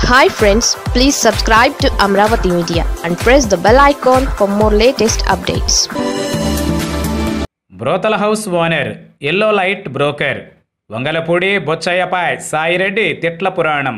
hi friends please subscribe to Amaravati media and press the bell icon for more latest updates brothel house owner yellow light broker Vangalapudi బొచ్చయ్యపై సాయిరెడ్డి తిట్ల పురాణం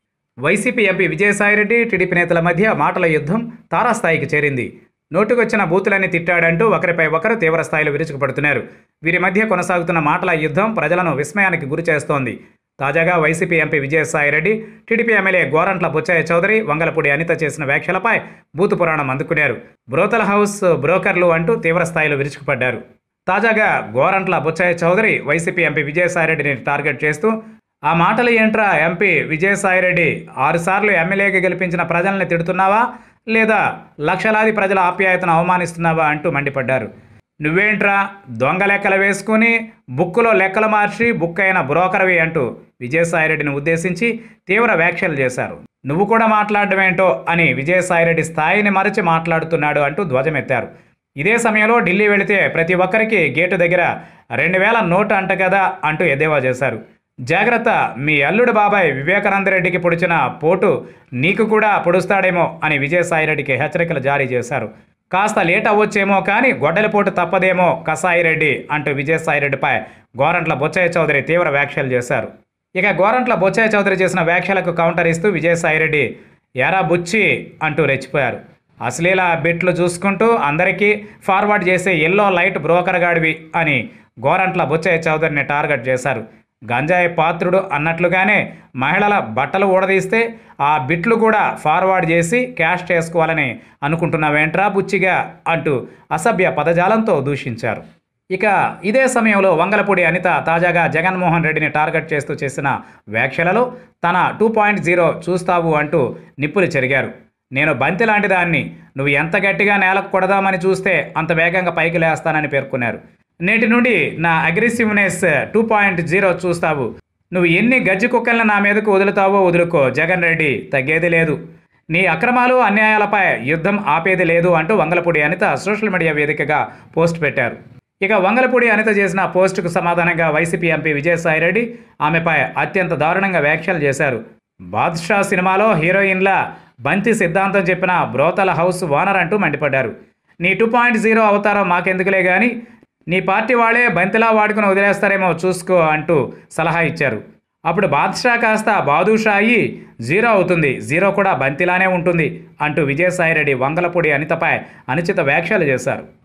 YCP MP Vijayasaireddy TDP నేతల మధ్య మాటల యుద్ధం తారాస్థాయికి చేరింది నోటుకొచ్చిన బూతులని తిట్టాడంటూ ఒకరిపై ఒకరు తీవ్ర స్థాయిలో విరుచుకుపడుతున్నారు వీరి మధ్య కొనసాగుతున్న మాటల యుద్ధం ప్రజలను విస్మయానికి గురి చేస్తోంది తాజాగా YCP MP Vijayasaireddy TDP MLA Gorantla Butchaiah Chowdary Vangalapudi Anitha చేసిన వ్యాఖ్యలపై బూతు పురాణం అందుకున్నారు బ్రోతల హౌస్ బ్రోకర్లు అంటూ తీవ్ర స్థాయిలో విరుచుకుపడ్డారు తాజాగా గోరంట్ల బుచ్చయ్య చౌదరి వైసీపీ ఎంపీ విజయసాయిరెడ్డిని టార్గెట్ చేస్తూ ఆ మాటలు ఏంట్రా ఎంపీ విజయసాయిరెడ్డి ఆరుసార్లు ఎమ్మెల్యేగా గెలిపించిన ప్రజల్ని తిడుతున్నావా లేదా లక్షలాది ప్రజల ఆప్యాయతను అవమానిస్తున్నావా అంటూ మండిపడ్డారు నువ్వేంట్రా దొంగ లెక్కలు వేసుకుని బుక్కులో లెక్కలు మార్చి బుక్ అయిన బ్రోకర్వి అంటూ విజయసాయిరెడ్డిని ఉద్దేశించి తీవ్ర వ్యాఖ్యలు చేశారు నువ్వు కూడా మాట్లాడడం ఏంటో అని విజయసాయిరెడ్డి స్థాయిని మరచి మాట్లాడుతున్నాడు అంటూ ధ్వజమెత్తారు ఇదే సమయంలో ఢిల్లీ వెళితే ప్రతి ఒక్కరికి గేటు దగ్గర రెండు వేల నోటు అంట కదా అంటూ ఎద్దేవా చేశారు జాగ్రత్త మీ అల్లుడు బాబాయ్ వివేకానందరెడ్డికి పొడిచిన పోటు నీకు కూడా పొడుస్తాడేమో అని విజయసాయిరెడ్డికి హెచ్చరికలు జారీ చేశారు కాస్త లేట్ అవ్వచ్చేమో కానీ గొడ్డలిపోటు తప్పదేమో కసాయిరెడ్డి అంటూ విజయసాయిరెడ్డిపై గోరంట్ల బొచ్చయ్య చౌదరి తీవ్ర వ్యాఖ్యలు చేశారు ఇక గోరంట్ల బొచ్చయ్య చౌదరి చేసిన వ్యాఖ్యలకు కౌంటర్ ఇస్తూ విజయసాయిరెడ్డి ఎరా బుచ్చి అంటూ రెచ్చిపోయారు అశ్లీల బిట్లు చూసుకుంటూ అందరికీ ఫార్వర్డ్ చేసే ఎల్లో లైట్ బ్రోకర్ గాడివి అని గోరంట్ల బుచ్చయ్య చౌదరిని టార్గెట్ చేశారు గంజాయి పాత్రుడు అన్నట్లుగానే మహిళల బట్టలు ఊడదీస్తే ఆ బిట్లు కూడా ఫార్వర్డ్ చేసి క్యాష్ చేసుకోవాలని అనుకుంటున్నావేంట్రా బుచ్చిగా అంటూ అసభ్య పదజాలంతో దూషించారు ఇక ఇదే సమయంలో వంగలపూడి అనిత తాజాగా జగన్మోహన్ రెడ్డిని టార్గెట్ చేస్తూ చేసిన వ్యాఖ్యలలో తన టూ పాయింట్ జీరో చూస్తావు అంటూ నిప్పులు చెరిగారు నేను బంతి లాంటి దాన్ని నువ్వు ఎంత గట్టిగా నేలకు కొడదామని చూస్తే అంత వేగంగా పైకి లేస్తానని పేర్కొన్నారు నేటి నుండి నా అగ్రెసివ్నెస్ టూ పాయింట్ జీరో చూస్తావు నువ్వు ఎన్ని గజ్జి కుక్కలను నా మీదకు వదులుతావో వదులుకో జగన్ రెడ్డి తగ్గేది లేదు నీ అక్రమాలు అన్యాయాలపై యుద్ధం ఆపేది లేదు అంటూ వంగలపూడి అనిత సోషల్ మీడియా వేదికగా పోస్ట్ పెట్టారు ఇక వంగలపూడి అనిత చేసిన పోస్టుకు సమాధానంగా వైసీపీ ఎంపీ విజయసాయిరెడ్డి ఆమెపై అత్యంత దారుణంగా వ్యాఖ్యలు చేశారు బాద్షా సినిమాలో హీరోయిన్ల బంతి సిద్ధాంతం చెప్పిన బ్రోతల హౌస్ ఓనర్ అంటూ మండిపడ్డారు నీ టూ పాయింట్ జీరో అవతారం మాకెందుకులే కానీ నీ పార్టీ వాళ్ళే బంతిలా వాడుకుని వదిలేస్తారేమో చూసుకో అంటూ సలహా ఇచ్చారు అప్పుడు బాద్షా కాస్త బాదుషా అయ్యి జీరో అవుతుంది జీరో కూడా బంతిలానే ఉంటుంది అంటూ విజయసాయిరెడ్డి వంగలపూడి అనితపై అనుచిత వ్యాఖ్యలు చేశారు